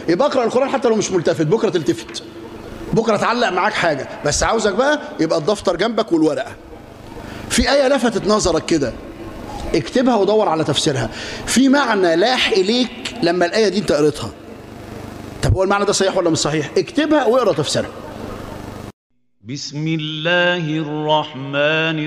يبقى اقرا القران حتى لو مش ملتفت بكره تلتفت بكره تعلق معاك حاجه بس عاوزك بقى يبقى الدفتر جنبك والورقه في ايه لفتت نظرك كده اكتبها ودور على تفسيرها في معنى لاح اليك لما الايه دي انت قريتها طب هو المعنى ده صحيح ولا مش صحيح اكتبها واقرا تفسيرها بسم الله الرحمن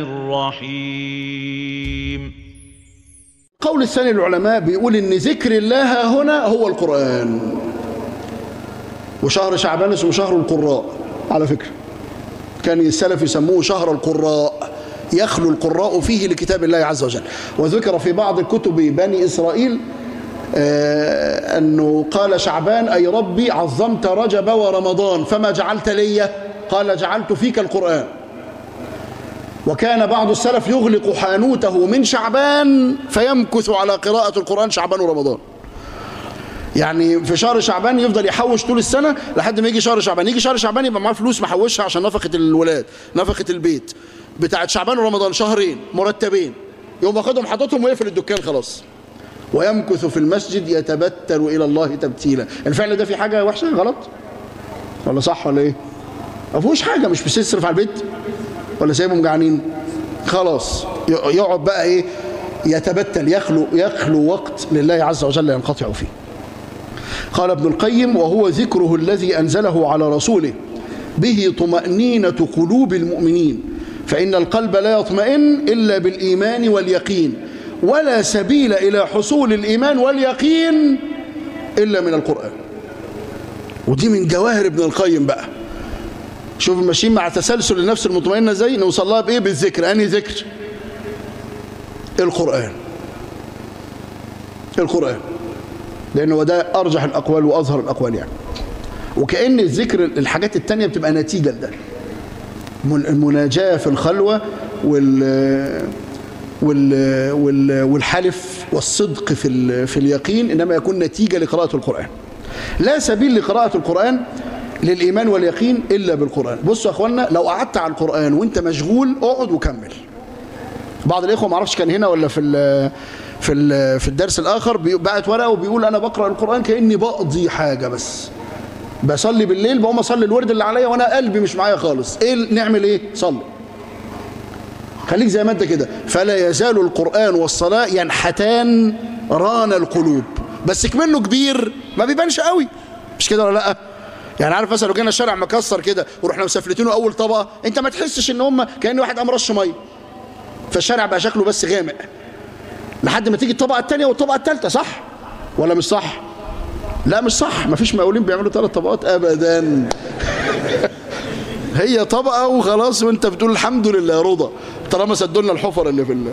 الرحيم قول الثاني للعلماء بيقول ان ذكر الله هنا هو القرآن وشهر شعبان اسمه شهر القراء على فكرة كان السلف يسموه شهر القراء يخلو القراء فيه لكتاب الله عز وجل وذكر في بعض كتب بني إسرائيل آه أنه قال شعبان أي ربي عظمت رجب ورمضان فما جعلت لي قال جعلت فيك القرآن وكان بعض السلف يغلق حانوته من شعبان فيمكث على قراءة القرآن شعبان ورمضان يعني في شهر شعبان يفضل يحوش طول السنة لحد ما يجي شهر شعبان يجي شهر شعبان يبقى معاه فلوس محوشها عشان نفقة الولاد نفقة البيت بتاعت شعبان ورمضان شهرين مرتبين يقوم واخدهم حاططهم ويقفل الدكان خلاص ويمكث في المسجد يتبتل إلى الله تبتيلا الفعل ده في حاجة وحشة غلط ولا صح ولا ايه ما فيهوش حاجة مش بتصرف على البيت ولا سايبهم جعانين خلاص يقعد بقى ايه يتبتل يخلو يخلو وقت لله عز وجل ينقطع فيه قال ابن القيم وهو ذكره الذي أنزله على رسوله به طمأنينة قلوب المؤمنين فإن القلب لا يطمئن إلا بالإيمان واليقين ولا سبيل إلى حصول الإيمان واليقين إلا من القرآن ودي من جواهر ابن القيم بقى شوف ماشيين مع تسلسل النفس المطمئنة ازاي نوصل لها بإيه بالذكر أنهي ذكر القرآن القرآن لأنه ده أرجح الأقوال وأظهر الأقوال يعني وكأن الذكر الحاجات التانية بتبقى نتيجة لده المناجاة في الخلوة وال وال وال والحلف والصدق في في اليقين إنما يكون نتيجة لقراءة القرآن لا سبيل لقراءة القرآن للإيمان واليقين إلا بالقرآن بصوا يا أخوانا لو قعدت على القرآن وانت مشغول اقعد وكمل بعض الإخوة ما اعرفش كان هنا ولا في ال في ال في الدرس الآخر بعت ورقة وبيقول أنا بقرأ القرآن كأني بقضي حاجة بس بصلي بالليل بقوم أصلي الورد اللي عليا وأنا قلبي مش معايا خالص إيه نعمل إيه صلي خليك زي ما أنت كده فلا يزال القرآن والصلاة ينحتان ران القلوب بس كمنه كبير ما بيبانش قوي مش كده ولا لأ يعني عارف مثلا لو جينا الشارع مكسر كده ورحنا مسافلتينه اول طبقه انت ما تحسش ان هم كان واحد قام رش ميه فالشارع بقى شكله بس غامق لحد ما تيجي الطبقه الثانيه والطبقه الثالثه صح ولا مش صح لا مش صح مفيش مقاولين بيعملوا ثلاث طبقات ابدا هي طبقه وخلاص وانت بتقول الحمد لله رضا طالما سدوا لنا الحفر اللي في ال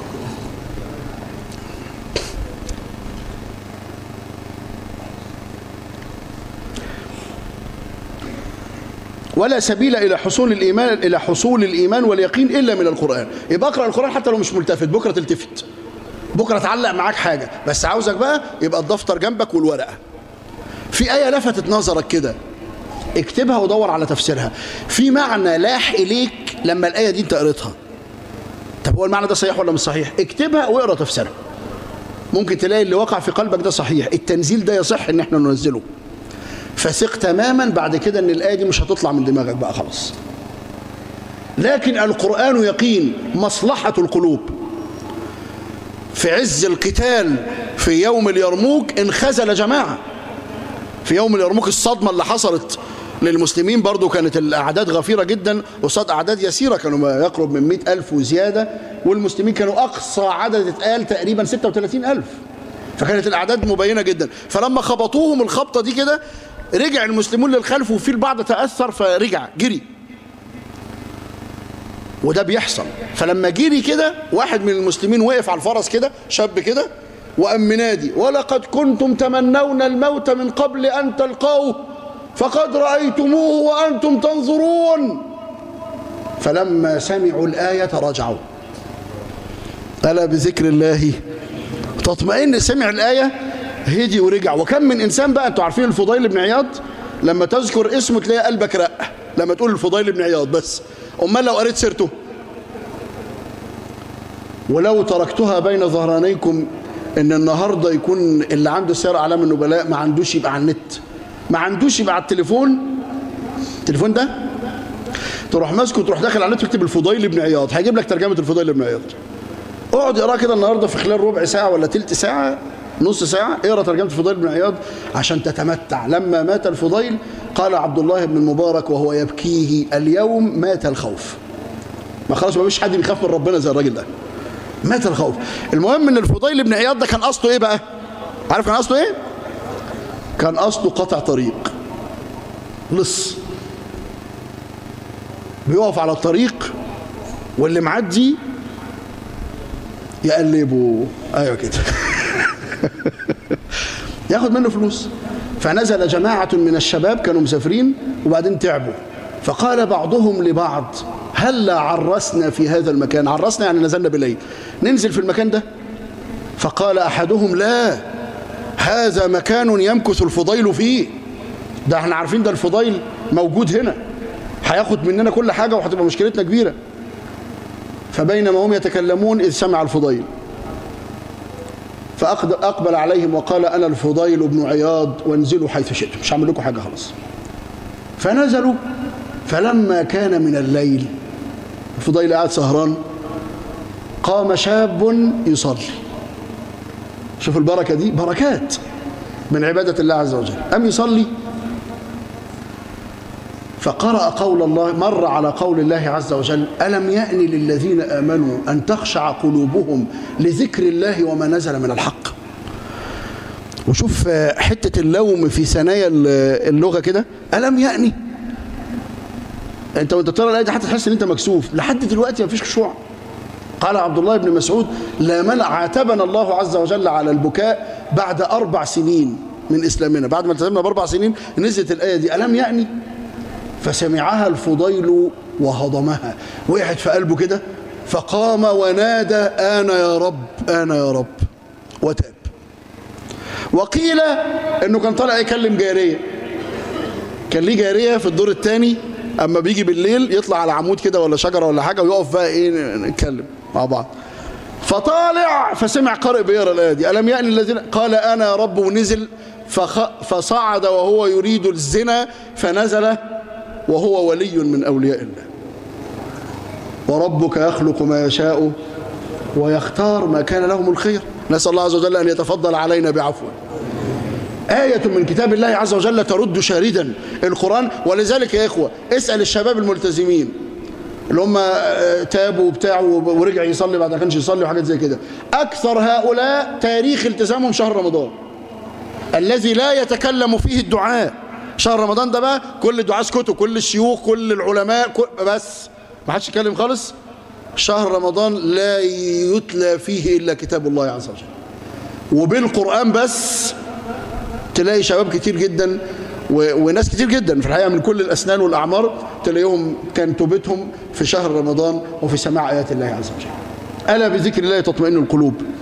ولا سبيل إلى حصول الإيمان إلى حصول الإيمان واليقين إلا من القرآن يبقى اقرأ القرآن حتى لو مش ملتفت بكرة تلتفت بكرة تعلق معاك حاجة بس عاوزك بقى يبقى الدفتر جنبك والورقة في آية لفتت نظرك كده اكتبها ودور على تفسيرها في معنى لاح إليك لما الآية دي انت قريتها طب هو المعنى ده صحيح ولا مش صحيح اكتبها واقرا تفسيرها ممكن تلاقي اللي وقع في قلبك ده صحيح التنزيل ده يصح ان احنا ننزله فثق تماما بعد كده ان الآية دي مش هتطلع من دماغك بقى خلاص لكن القرآن يقين مصلحة القلوب في عز القتال في يوم اليرموك انخزل جماعة في يوم اليرموك الصدمة اللي حصلت للمسلمين برضو كانت الأعداد غفيرة جدا قصاد أعداد يسيرة كانوا ما يقرب من مئة ألف وزيادة والمسلمين كانوا أقصى عدد اتقال تقريبا 36 ألف فكانت الأعداد مبينة جدا فلما خبطوهم الخبطة دي كده رجع المسلمون للخلف وفي البعض تأثر فرجع جري وده بيحصل فلما جري كده واحد من المسلمين وقف على الفرس كده شاب كده وقام منادي ولقد كنتم تمنون الموت من قبل أن تلقوه فقد رأيتموه وأنتم تنظرون فلما سمعوا الآية رجعوا ألا بذكر الله تطمئن سمع الآية هدي ورجع وكم من إنسان بقى أنتوا عارفين الفضيل بن عياض لما تذكر اسمه تلاقي قلبك رق لما تقول الفضيل بن عياض بس أمال لو قريت سيرته ولو تركتها بين ظهرانيكم ان النهارده يكون اللي عنده سير اعلام النبلاء ما عندوش يبقى على النت ما عندوش يبقى على التليفون التليفون ده تروح ماسكه وتروح داخل على النت تكتب الفضيل بن عياض هيجيب لك ترجمه الفضيل بن عياض اقعد اقرا كده النهارده في خلال ربع ساعه ولا تلت ساعه نص ساعه اقرا ترجمه الفضيل بن عياض عشان تتمتع لما مات الفضيل قال عبد الله بن المبارك وهو يبكيه اليوم مات الخوف ما خلاص ما فيش حد بيخاف من ربنا زي الراجل ده مات الخوف المهم ان الفضيل بن عياض ده كان قصده ايه بقى عارف كان قصده ايه كان قصده قطع طريق لص بيقف على الطريق واللي معدي يقلبه ايوه كده ياخد منه فلوس فنزل جماعة من الشباب كانوا مسافرين وبعدين تعبوا فقال بعضهم لبعض هل عرسنا في هذا المكان عرسنا يعني نزلنا بالليل ننزل في المكان ده فقال أحدهم لا هذا مكان يمكث الفضيل فيه ده احنا عارفين ده الفضيل موجود هنا هياخد مننا كل حاجة وهتبقى مشكلتنا كبيرة فبينما هم يتكلمون إذ سمع الفضيل فأقبل عليهم وقال أنا الفضيل بن عياض وانزلوا حيث شئتم مش هعمل لكم حاجة خلاص فنزلوا فلما كان من الليل الفضيل قاعد سهران قام شاب يصلي شوف البركة دي بركات من عبادة الله عز وجل أم يصلي فقرأ قول الله مر على قول الله عز وجل ألم يأن للذين آمنوا أن تخشع قلوبهم لذكر الله وما نزل من الحق وشوف حتة اللوم في ثنايا اللغة كده ألم يأني انت وانت بتقرا الايه دي حتى تحس ان انت مكسوف لحد دلوقتي ما فيش خشوع قال عبد الله بن مسعود لا منع عاتبنا الله عز وجل على البكاء بعد اربع سنين من اسلامنا بعد ما التزمنا باربع سنين نزلت الايه دي الم يأني فسمعها الفضيل وهضمها وقعت في قلبه كده فقام ونادى انا يا رب انا يا رب وتاب وقيل انه كان طالع يكلم جاريه كان ليه جاريه في الدور الثاني اما بيجي بالليل يطلع على عمود كده ولا شجره ولا حاجه ويقف بقى ايه نتكلم مع بعض فطالع فسمع قارئ بيقرا الايه دي الم يأن الذين قال انا يا رب ونزل فخ فصعد وهو يريد الزنا فنزل وهو ولي من اولياء الله وربك يخلق ما يشاء ويختار ما كان لهم الخير نسال الله عز وجل ان يتفضل علينا بعفوه آية من كتاب الله عز وجل ترد شاردا القرآن ولذلك يا إخوة اسأل الشباب الملتزمين اللي هم تابوا وبتاع ورجع يصلي بعد ما كانش يصلي وحاجات زي كده أكثر هؤلاء تاريخ التزامهم شهر رمضان الذي لا يتكلم فيه الدعاء شهر رمضان ده بقى كل الدعاء اسكتوا كل الشيوخ كل العلماء كل بس ما حدش يتكلم خالص شهر رمضان لا يتلى فيه إلا كتاب الله عز وجل وبالقرآن بس تلاقي شباب كتير جدا و... وناس كتير جدا في الحقيقة من كل الأسنان والأعمار تلاقيهم كان توبتهم في شهر رمضان وفي سماع آيات الله عز وجل ألا بذكر الله تطمئن القلوب